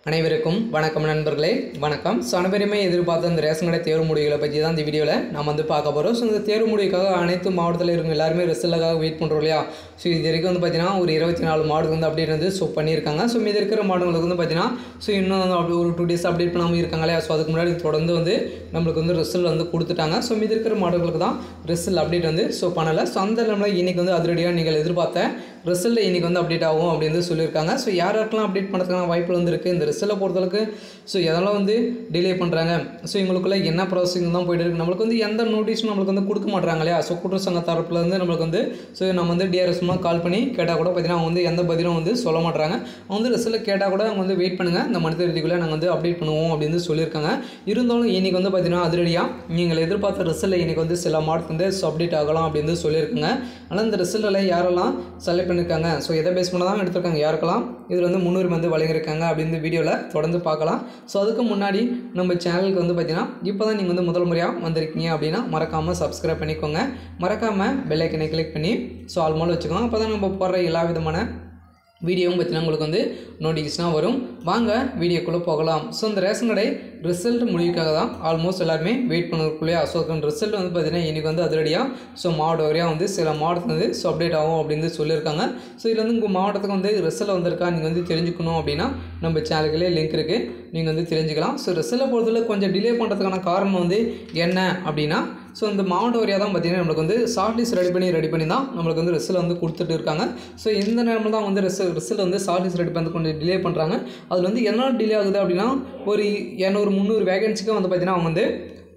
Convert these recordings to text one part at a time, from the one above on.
அனைவருக்கும் வணக்கம் நண்பர்களே வணக்கம் ஸோ அனைவருமே எதிர்பார்த்த இந்த ரேஷன் கடை தேர்வு முடிவுகளை பற்றி தான் இந்த வீடியோவில் நம்ம வந்து பார்க்க போகிறோம் ஸோ இந்த தேர்வு முடிவுக்காக அனைத்து மாவட்டத்தில் இருக்க எல்லாருமே ரிசல்ட்டுக்காக வெயிட் பண்ணுறோம் இல்லையா ஸோ இது வரைக்கும் வந்து பார்த்தீங்கன்னா ஒரு இருபத்தி நாலு மாவட்டம் வந்து அப்டேட் வந்து ஸோ பண்ணியிருக்காங்க ஸோ மீதி இருக்கிற மாவட்டங்களுக்கு வந்து பார்த்தீங்கன்னா ஸோ இன்னும் வந்து அப்படி ஒரு டூ டேஸ் அப்டேட் பண்ணாமல் இருக்காங்க இல்லையா ஸோ அதுக்கு முன்னாடி தொடர்ந்து வந்து நம்மளுக்கு வந்து ரிசல்ட் வந்து கொடுத்துட்டாங்க ஸோ மீதி இருக்கிற மாவட்டங்களுக்கு தான் ரிசல்ட் அப்டேட் வந்து ஸோ பண்ணலை ஸோ அந்த நிலைமையில் இன்றைக்கி வந்து அதிரடியாக நீங்கள் எதிர்பார்த்த ரிசல்ட் இன்றைக்கி வந்து அப்டேட் ஆகும் அப்படின்னு வந்து சொல்லியிருக்காங்க ஸோ யார் யாருக்கெல்லாம் அப்டேட் பண்ணுறதுக்கான வாய்ப்பு வந்து இருக்குது இந்த ரிசல்ட்டை பொறுத்தளவுக்கு ஸோ எதெல்லாம் வந்து டிலே பண்ணுறாங்க ஸோ இவங்களுக்குள்ள என்ன ப்ராசஸிங் தான் போயிட்டு இருக்கு நம்மளுக்கு வந்து எந்த நோட்டீஸும் நம்மளுக்கு வந்து கொடுக்க மாட்டாங்க இல்லையா ஸோ கூட்டுறவு சங்க தரப்புலேருந்து நம்மளுக்கு வந்து ஸோ நம்ம வந்து டிஆர்எஸ் மூலம் கால் பண்ணி கேட்டால் கூட பார்த்தீங்கன்னா அவங்க வந்து எந்த பதிலும் வந்து சொல்ல மாட்டாங்க அவங்க வந்து ரிசல்ட் கேட்டால் கூட அவங்க வந்து வெயிட் பண்ணுங்கள் இந்த மனித இறுதிக்குள்ளே நாங்கள் வந்து அப்டேட் பண்ணுவோம் அப்படின்னு சொல்லியிருக்காங்க இருந்தாலும் இன்றைக்கி வந்து பார்த்தீங்கன்னா அதிரடியாக நீங்கள் எதிர்பார்த்த ரிசல்ட் இன்றைக்கி வந்து சில மார்க் வந்து ஸோ அப்டேட் ஆகலாம் அப்படின்னு சொல்லியிருக்காங்க ஆனால் இந்த ரிசல்ட்டில் யாரெல்லாம் செலக்ட் பண்ணியிருக்காங்க ஸோ எதை பேஸ் பண்ண தான் எடுத்திருக்காங்க யாருக்கெல்லாம் இதில் வந்து முன்னுரிமை வந்து வழங்கியிருக்காங்க அப்படின்னு வீடியோவில் தொடர்ந்து பார்க்கலாம் ஸோ அதுக்கு முன்னாடி நம்ம சேனலுக்கு வந்து பார்த்தீங்கன்னா இப்போ தான் நீங்கள் வந்து முதல் முறையாக வந்திருக்கீங்க அப்படின்னா மறக்காமல் சப்ஸ்கிரைப் பண்ணிக்கோங்க மறக்காமல் பெல் ஐக்கனை கிளிக் பண்ணி ஸோ ஆல்மோல் வச்சுக்கோங்க அப்போ தான் நம்ம போடுற எல்லா விதமான வீடியோவும் பார்த்தீங்கன்னா உங்களுக்கு வந்து நோட்டிஃபிகேஷனாக வரும் வாங்க வீடியோக்குள்ளே போகலாம் ஸோ இந்த ரேஷன் கடை ரிசல்ட் முடிவுக்காக தான் ஆல்மோஸ்ட் எல்லாருமே வெயிட் பண்ணிருக்குள்ளே ஸோ அதுக்கு ரிசல்ட் வந்து பார்த்தீங்கன்னா இன்றைக்கி வந்து அதிரடியாக ஸோ மாவட்ட வரையாக வந்து சில மாவட்டத்தில் வந்து ஸோ அப்டேட் ஆகும் அப்படின்னு சொல்லியிருக்காங்க ஸோ இதில் வந்து உங்கள் மாவட்டத்துக்கு வந்து ரிசல்ட் வந்திருக்கா நீங்கள் வந்து தெரிஞ்சுக்கணும் அப்படின்னா நம்ம சேனலுக்குள்ளே லிங்க் இருக்குது நீங்கள் வந்து தெரிஞ்சுக்கலாம் ஸோ ரிசல்ட்டை பொறுத்தவரை கொஞ்சம் டிலே பண்ணுறதுக்கான காரணம் வந்து என்ன அப்படின்னா ஸோ இந்த மாவட்ட வரியாக தான் பார்த்தீங்கன்னா நம்மளுக்கு வந்து ஷார்ட் லிஸ்ட் ரெடி பண்ணி ரெடி பண்ணி தான் நம்மளுக்கு வந்து ரிசல்ட் வந்து கொடுத்துட்டு இருக்காங்க ஸோ இந்த நேரத்தில் தான் வந்து ரிசல்ட் ரிசல்ட் வந்து ஷார்ட் லிஸ்ட் ரெடி பண்ணி கொஞ்சம் டிலே பண்ணுறாங்க அதில் வந்து என்ன டிலே ஆகுது அப்படின்னா ஒரு இரநூறு முந்நூறு வேகன்சிக்கு வந்து பார்த்தீங்கன்னா அவங்க வந்து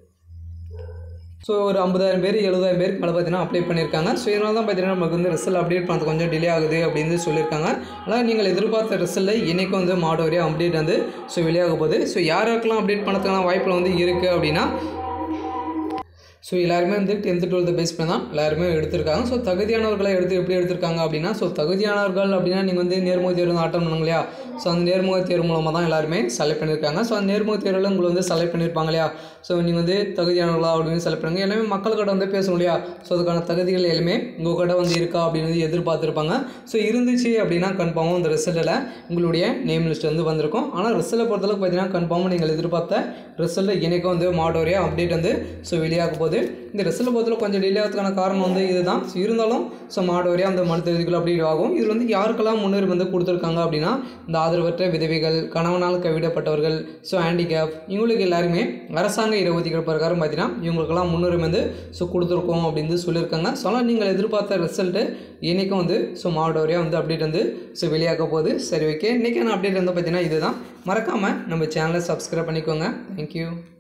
ஸோ ஒரு ஐம்பதாயிரம் பேர் எழுபதாயிரம் பேருக்கு மேலே பார்த்தீங்கன்னா அப்ளை பண்ணியிருக்காங்க ஸோ இதனால தான் பார்த்தீங்கன்னா நமக்கு வந்து ரிசல்ட் அப்டேட் பண்ணுறது கொஞ்சம் டிலே ஆகுது அப்படின்னு சொல்லியிருக்காங்க ஆனால் நீங்கள் எதிர்பார்த்த ரிசல்ட்டில் இன்றைக்கி வந்து மாவட்ட வரையாக அப்டேட் வந்து ஸோ வெளியாக போகுது ஸோ யாருக்கெல்லாம் அப்டேட் பண்ணுறதுக்கான வாய்ப்பில் வந்து இருக்குது அப்படின்னா ஸோ எல்லாருமே வந்து டென்த்து டுவெல்த்து பேஸ் பண்ணி தான் எல்லாருமே எடுத்திருக்காங்க ஸோ தகுதியானவர்களை எடுத்து எப்படி எடுத்திருக்காங்க அப்படின்னா ஸோ தகுதியானவர்கள் அப்படின்னா நீங்கள் வந்து நேர்முக தேர்வு அட்டன் பண்ணுங்க இல்லையா ஸோ அந்த நேர்முக தேர்வு மூலமாக தான் எல்லாருமே செலக்ட் பண்ணியிருக்காங்க ஸோ அந்த நேர்முக தேர்வில் உங்களை வந்து செலக்ட் பண்ணியிருப்பாங்க இல்லையா ஸோ நீங்கள் வந்து தகுதியானவர்களா அப்படின்னு செலக்ட் பண்ணுங்க எல்லாமே மக்கள்கிட்ட வந்து பேசணும் இல்லையா ஸோ அதுக்கான தகுதிகள் எல்லாமே உங்கள் கிட்ட வந்து இருக்கா அப்படின்னு வந்து எதிர்பார்த்துருப்பாங்க ஸோ இருந்துச்சு அப்படின்னா கன்ஃபார்மாக அந்த ரிசல்ட்டில் உங்களுடைய நேம் லிஸ்ட் வந்து வந்திருக்கும் ஆனால் ரிசல்ட்டை பொறுத்தளவுக்கு பார்த்தீங்கன்னா கன்ஃபார்மாக நீங்கள் எதிர்பார்த்த ரிசல்ட்டு இன்றைக்கும் வந்து மாவட்ட வரையாக அப்டேட் வந்து ஸோ வெளியாக போகுது இந்த ரிசல்ட் பொறுத்தவரை கொஞ்சம் டிலே ஆகிறதுக்கான காரணம் வந்து இதுதான் ஸோ இருந்தாலும் ஸோ மாவட்ட வரையாக அந்த மனு தேதிக்குள்ள அப்டேட் ஆகும் இதில் வந்து யாருக்கெல்லாம் முன்னுரிமை வந்து கொடுத்துருக்காங்க அப்படின்னா இந்த ஆதரவற்ற விதவைகள் கணவனால் கைவிடப்பட்டவர்கள் ஸோ ஹேண்டிகேப் இவங்களுக்கு எல்லாருமே அரசாங்க இடஒதுக்கீடு பிரகாரம் பார்த்தீங்கன்னா இவங்களுக்கெல்லாம் முன்னுரிமை வந்து ஸோ கொடுத்துருக்கோம் அப்படின்னு சொல்லியிருக்காங்க ஸோ ஆனால் நீங்கள் எதிர்பார்த்த ரிசல்ட்டு இன்றைக்கும் வந்து ஸோ மாவட்ட வரையாக வந்து அப்டேட் வந்து ஸோ வெளியாக போகுது சரி ஓகே இன்றைக்கான அப்டேட் வந்து பார்த்தீங்கன்னா இதுதான் மறக்காமல் நம்ம சேனலை சப்ஸ்கிரைப் பண்ணிக்கோங்க தேங்க்யூ